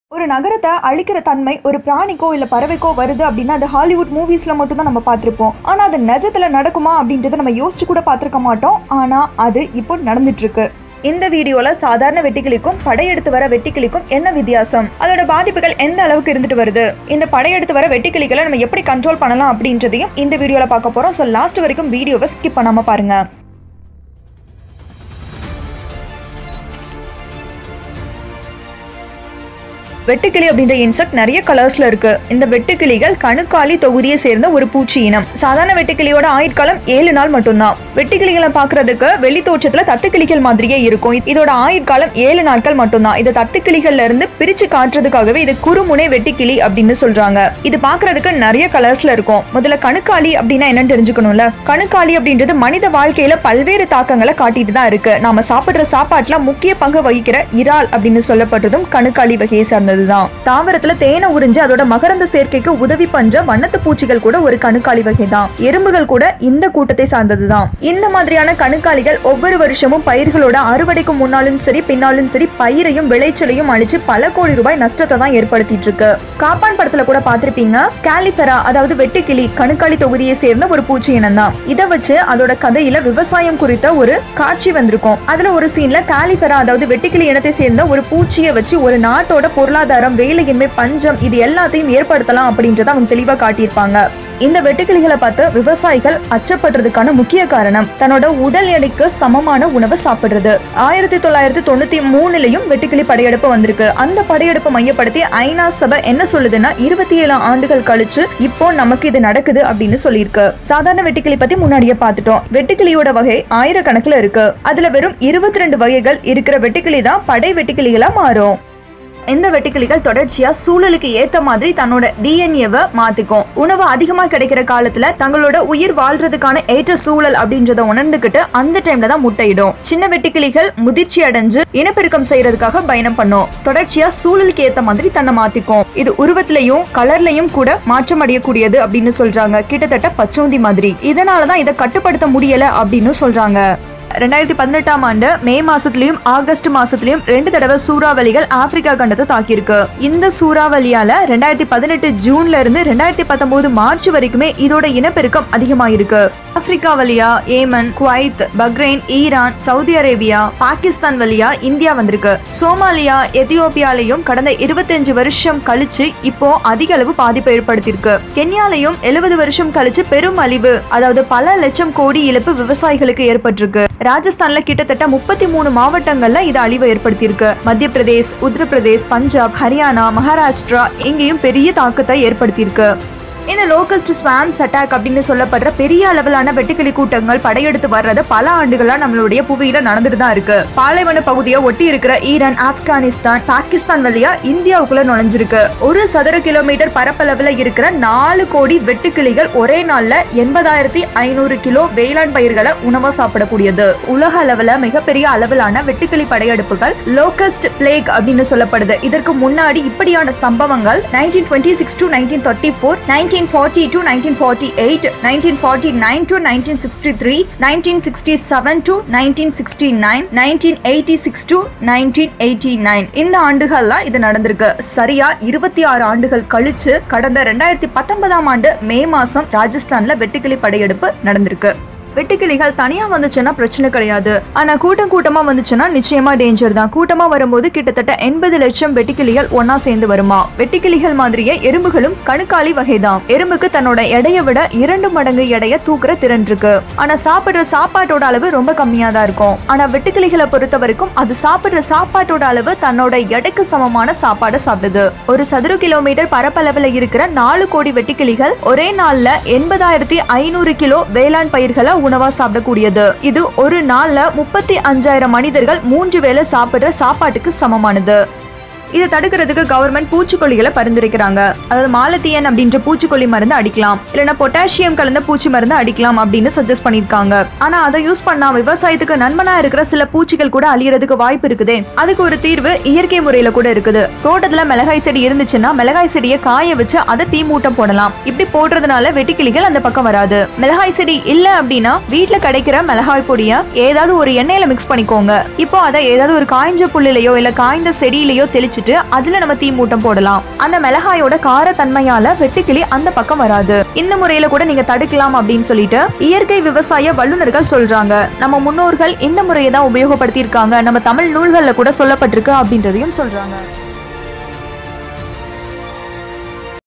ஒரு நகரத்தை அழிக்கிற தன்மை ஒரு பிராணிக்கோ இல்ல பறவைக்கோ வருது அப்படின்னா அது ஹாலிவுட் மூவிஸ்ல மட்டும் தான் நம்ம பார்த்திருப்போம் ஆனா அது நிஜத்துல நடக்குமா அப்படின்றத நம்ம யோசிச்சு கூட பார்த்திருக்க மாட்டோம் ஆனா அது இப்போ நடந்துட்டு இருக்கு இந்த வீடியோல சாதாரண வெட்டிக்கிளிக்கும் படையெடுத்து வர வெட்டிக்கிளிக்கும் என்ன வித்தியாசம் அதோட பாதிப்புகள் எந்த அளவுக்கு இருந்துட்டு வருது இந்த படையெடுத்து வர வெட்டிக்கிளிகளை நம்ம எப்படி கண்ட்ரோல் பண்ணலாம் அப்படின்றதையும் இந்த வீடியோல பார்க்க போறோம் ஸோ லாஸ்ட் வரைக்கும் வீடியோவை ஸ்கிப் பண்ணாம பாருங்க வெட்டுக்கிளி அப்படின்ற இன்செக்ட் நிறைய கலர்ஸ்ல இருக்கு இந்த வெட்டுக்கிளிகள் கணுக்காலி தொகுதியை சேர்ந்த ஒரு பூச்சி இனம் சாதாரண வெட்டுக்கிளியோட ஆயுட்காலம் ஏழு நாள் மட்டும்தான் வெட்டுக்கிளிகளை பாக்குறதுக்கு வெளி தோற்றத்துல தத்துக்கிளிகள் மாதிரியே இருக்கும் இதோட ஆயுட்காலம் ஏழு நாட்கள் மட்டும்தான் இது தத்துக்கிளிகள்ல இருந்து பிரிச்சு காட்டுறதுக்காகவே இது குறுமுனை வெட்டுக்கிளி அப்படின்னு சொல்றாங்க இது பாக்குறதுக்கு நிறைய கலர்ஸ்ல இருக்கும் முதல்ல கணுக்காலி அப்படின்னா என்னன்னு தெரிஞ்சுக்கணும்ல கணுக்காலி அப்படின்றது மனித வாழ்க்கையில பல்வேறு தாக்கங்களை காட்டிட்டு தான் இருக்கு நாம சாப்பிடுற சாப்பாட்டுல முக்கிய பங்கு வகிக்கிற இறால் அப்படின்னு சொல்லப்பட்டதும் கணுக்காலி வகையை சார்ந்ததுதான் தாவரத்துல தேனை உறிஞ்சு அதோட மகரந்த சேர்க்கைக்கு உதவி பண்ற வண்ணத்து பூச்சிகள் கூட ஒரு கணுக்காலி வகை தான் எறும்புகள் கூட இந்த கூட்டத்தை சார்ந்ததுதான் இந்த மாதிரியான கணுக்காலிகள் ஒவ்வொரு வருஷமும் பயிர்களோட அறுவடைக்கு முன்னாலும் சரி பின்னாலும் சரி பயிரையும் விளைச்சலையும் அழிச்சு பல கோடி ரூபாய் நஷ்டத்தை தான் ஏற்படுத்திட்டு இருக்கு காப்பான் படத்துல கூட பார்த்திருப்பீங்க கேலிபெரா அதாவது வெட்டுக்கிளி கணுக்காலி தொகுதியை சேர்ந்த ஒரு பூச்சி இனம் தான் இதை வச்சு அதோட கதையில விவசாயம் குறித்த ஒரு காட்சி வந்திருக்கும் அதுல ஒரு சீன்ல கேலிபெரா அதாவது வெட்டுக்கிளி இனத்தை சேர்ந்த ஒரு பூச்சியை வச்சு ஒரு நாட்டோட பொருளாதாரம் வேலையின்மை பஞ்சம் இது எல்லாத்தையும் ஏற்படுத்தலாம் அப்படின்றத அவங்க தெளிவா காட்டியிருப்பாங்க இந்த வெட்டுக்கிளிகளை பார்த்து விவசாயிகள் அச்சப்படுறதுக்கான முக்கிய காரணம் தன்னோட உடல் எடைக்கு சமமான உணவை சாப்பிடுறது ஆயிரத்தி தொள்ளாயிரத்தி தொண்ணூத்தி மூணுலயும் வெட்டுக்கிளி படையெடுப்பு வந்திருக்கு அந்த படையெடுப்பை மையப்படுத்தி ஐநா சபை என்ன சொல்லுதுன்னா இருபத்தி ஏழு ஆண்டுகள் கழிச்சு இப்போ நமக்கு இது நடக்குது அப்படின்னு சொல்லியிருக்கு சாதாரண வெட்டுக்கிளி பத்தி முன்னாடியே பார்த்துட்டோம் வெட்டுக்கிளியோட வகை ஆயிரக்கணக்குல இருக்கு அதுல வெறும் இருபத்தி ரெண்டு வகைகள் இருக்கிற வெட்டுக்கிளி தான் படை வெட்டுக்கிளிகளா மாறும் இந்த வெட்டுக்கிளிகள் தொடர்ச்சியா சூழலுக்கு ஏத்த மாதிரி தன்னோட டிஎன்ஏவை மாத்திக்கும் உணவு அதிகமா கிடைக்கிற காலத்துல தங்களோட உயிர் வாழ்றதுக்கான ஏற்ற சூழல் அப்படின்றத உணர்ந்துகிட்டு அந்த டைம்ல தான் முட்டையிடும் சின்ன வெட்டுக்கிளிகள் முதிர்ச்சி அடைஞ்சு இனப்பெருக்கம் செய்யறதுக்காக பயணம் பண்ணும் தொடர்ச்சியா சூழலுக்கு ஏத்த மாதிரி தன்னை மாத்திக்கும் இது உருவத்திலையும் கலர்லயும் கூட மாற்றம் அடையக்கூடியது அப்படின்னு சொல்றாங்க கிட்டத்தட்ட பச்சோந்தி மாதிரி இதனாலதான் இதை கட்டுப்படுத்த முடியல அப்படின்னு சொல்றாங்க ரெண்டாயிரத்தி பதினெட்டாம் ஆண்டு மே மாசத்துலயும் ஆகஸ்ட் மாசத்துலயும் ரெண்டு தடவை சூறாவளிகள் ஆப்பிரிக்கா கண்டத்தை தாக்கியிருக்கு இந்த சூறாவளியால ரெண்டாயிரத்தி பதினெட்டு ஜூன்ல இருந்து ரெண்டாயிரத்தி பத்தொன்பது மார்ச் வரைக்குமே இதோட இனப்பெருக்கம் அதிகமாயிருக்கு ஆப்பிரிக்கா வழியா Yemen Kuwait Bahrain Iran Saudi Arabia Pakistan வழியா இந்தியா வந்திருக்கு சோமாலியா எத்தியோப்பியாலையும் கடந்த இருபத்தஞ்சு வருஷம் கழிச்சு இப்போ அதிக அளவு பாதிப்பை ஏற்படுத்தியிருக்கு கென்யாலையும் எழுபது வருஷம் கழிச்சு பெரும் அழிவு அதாவது பல லட்சம் கோடி இழப்பு விவசாயிகளுக்கு ஏற்பட்டிருக்கு ராஜஸ்தான்ல கிட்டத்தட்ட முப்பத்தி மூணு மாவட்டங்கள்ல இது அழிவை ஏற்படுத்தியிருக்கு மத்திய பிரதேஷ் உத்தரப்பிரதேஷ் பஞ்சாப் ஹரியானா மகாராஷ்டிரா இங்கேயும் பெரிய தாக்கத்தை ஏற்படுத்தியிருக்கு இந்த லோகஸ்ட் ஸ்வாம்ஸ் அட்டாக் அப்படின்னு சொல்லப்படுற பெரிய அளவிலான வெட்டுக்கிளி கூட்டங்கள் படையெடுத்து வர்றது பல ஆண்டுகளா நம்மளுடைய புவியில நடந்துட்டு தான் இருக்கு பாலைவன பகுதியை ஒட்டி இருக்கிற ஈரான் ஆப்கானிஸ்தான் பாகிஸ்தான் வழியா இந்தியாவுக்குள்ள நுழைஞ்சிருக்கு ஒரு சதுர கிலோமீட்டர் பரப்பளவுல இருக்கிற நாலு கோடி வெட்டுக்கிளிகள் ஒரே நாள்ல எண்பதாயிரத்தி ஐநூறு கிலோ வேளாண் பயிர்களை உணவா சாப்பிடக்கூடியது உலக அளவுல மிகப்பெரிய அளவிலான வெட்டுக்கிளி படையெடுப்புகள் லோகஸ்ட் பிளேக் அப்படின்னு சொல்லப்படுது இதற்கு முன்னாடி இப்படியான சம்பவங்கள் nineteen twenty six to nineteen thirty four nineteen 1940 to 1948, 1949 to 1963, 1967 to 1969, 1986 to 1989 இந்த ஆண்டுகள்லாம் இது நடந்திருக்கு சரியா இருபத்தி ஆறு ஆண்டுகள் கழிச்சு கடந்த ரெண்டாயிரத்தி பத்தொன்பதாம் ஆண்டு மே மாசம் ராஜஸ்தான்ல வெட்டுக்கிளி படையெடுப்பு நடந்திருக்கு வெட்டுக்கிளிகள் தனியா வந்துச்சுன்னா பிரச்சனை கிடையாது ஆனா கூட்டம் கூட்டமா வந்துச்சுன்னா நிச்சயமா டேஞ்சர் தான் கூட்டமா வரும்போது கிட்டத்தட்ட எண்பது லட்சம் வெட்டுக்கிளிகள் ஒன்னா சேர்ந்து வருமா வெட்டுக்கிளிகள் மாதிரியே எறும்புகளும் கணுக்காலி வகைதான் எறும்புக்கு தன்னோட எடையை விட இரண்டு மடங்கு எடைய தூக்குற திறன் இருக்கு ஆனா சாப்பிடுற சாப்பாட்டோட அளவு ரொம்ப கம்மியா தான் இருக்கும் ஆனா வெட்டுக்கிளிகளை பொறுத்த வரைக்கும் அது சாப்பிடுற சாப்பாட்டோட அளவு தன்னோட எடைக்கு சமமான சாப்பாடை சாப்பிடுது ஒரு சதுர கிலோமீட்டர் பரப்பளவுல இருக்கிற நாலு கோடி வெட்டுக்கிளிகள் ஒரே நாள்ல எண்பதாயிரத்தி ஐநூறு கிலோ வேளாண் பயிர்களை உணவா சாப்பிடக்கூடியது இது ஒரு நாள்ல முப்பத்தி அஞ்சாயிரம் மனிதர்கள் மூன்று வேளை சாப்பிடுற சாப்பாட்டுக்கு சமமானது இதை தடுக்கிறதுக்கு கவர்மெண்ட் பூச்சிக்கொல்லிகளை பரிந்துரைக்கிறாங்க அதாவது மாலத்தியன் அப்படின்ற பூச்சிக்கொல்லி மருந்து அடிக்கலாம் இல்லைன்னா பொட்டாசியம் கலந்த பூச்சி மருந்து அடிக்கலாம் அப்படின்னு சஜஸ்ட் பண்ணிருக்காங்க ஆனா அதை யூஸ் பண்ணா விவசாயத்துக்கு நன்மனா இருக்கிற சில பூச்சிகள் கூட அழியறதுக்கு வாய்ப்பு இருக்குதே அதுக்கு ஒரு தீர்வு இயற்கை முறையில கூட இருக்குது தோட்டத்துல மிளகாய் செடி இருந்துச்சுன்னா மிளகாய் செடியை காய வச்சு அதை தீ மூட்டம் போடலாம் இப்படி போடுறதுனால வெட்டுக்கிளிகள் அந்த பக்கம் வராது மிளகாய் செடி இல்ல அப்படின்னா வீட்டுல கிடைக்கிற மிளகாய் பொடிய ஏதாவது ஒரு எண்ணெயில மிக்ஸ் பண்ணிக்கோங்க இப்போ அதை ஏதாவது ஒரு காய்ஞ்ச புல்லிலையோ இல்ல காய்ந்த செடியிலையோ தெளிச்சிட்டு வச்சுட்டு அதுல நம்ம தீ மூட்டம் போடலாம் அந்த மிளகாயோட காரத்தன்மையால வெட்டுக்கிளி அந்த பக்கம் வராது இந்த முறையில கூட நீங்க தடுக்கலாம் அப்படின்னு சொல்லிட்டு இயற்கை விவசாய வல்லுநர்கள் சொல்றாங்க நம்ம முன்னோர்கள் இந்த முறையை தான் உபயோகப்படுத்தி இருக்காங்க நம்ம தமிழ் நூல்கள்ல கூட சொல்லப்பட்டிருக்கு அப்படின்றதையும் சொல்றாங்க